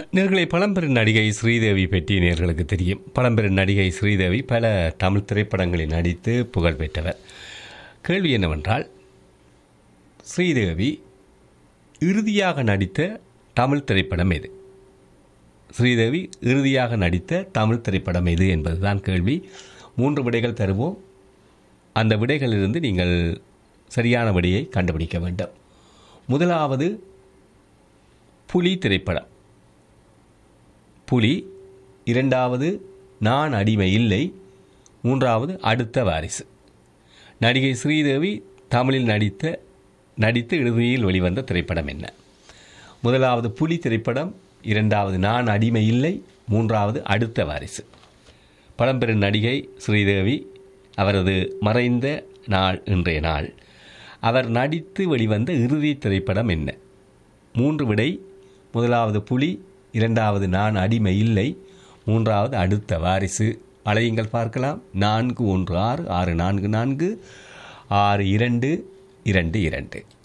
நேர்களை பழம்பெரும் நடிகை ஸ்ரீதேவி பற்றி நேர்களுக்கு தெரியும் பழம்பெரும் நடிகை ஸ்ரீதேவி பல தமிழ் திரைப்படங்களில் நடித்து புகழ் பெற்றவர் கேள்வி என்னவென்றால் ஸ்ரீதேவி இறுதியாக நடித்த தமிழ் திரைப்படம் எது ஸ்ரீதேவி இறுதியாக நடித்த தமிழ் திரைப்படம் எது என்பதுதான் கேள்வி மூன்று விடைகள் தருவோம் அந்த விடைகளிலிருந்து நீங்கள் சரியான விடையை கண்டுபிடிக்க வேண்டும் முதலாவது புலி திரைப்படம் புலி இரண்டாவது நான் அடிமை இல்லை மூன்றாவது அடுத்த வாரிசு நடிகை ஸ்ரீதேவி தமிழில் நடித்த நடித்து இறுதியில் வெளிவந்த திரைப்படம் என்ன முதலாவது புலி திரைப்படம் இரண்டாவது நான் அடிமை இல்லை மூன்றாவது அடுத்த வாரிசு பழம்பெரும் நடிகை ஸ்ரீதேவி அவரது மறைந்த நாள் இன்றைய நாள் அவர் நடித்து வெளிவந்த இறுதி திரைப்படம் என்ன மூன்று விடை முதலாவது புலி இரண்டாவது நான் அடிமை இல்லை மூன்றாவது அடுத்த வாரிசு அலையுங்கள் பார்க்கலாம் நான்கு ஒன்று ஆறு ஆறு நான்கு நான்கு ஆறு இரண்டு இரண்டு இரண்டு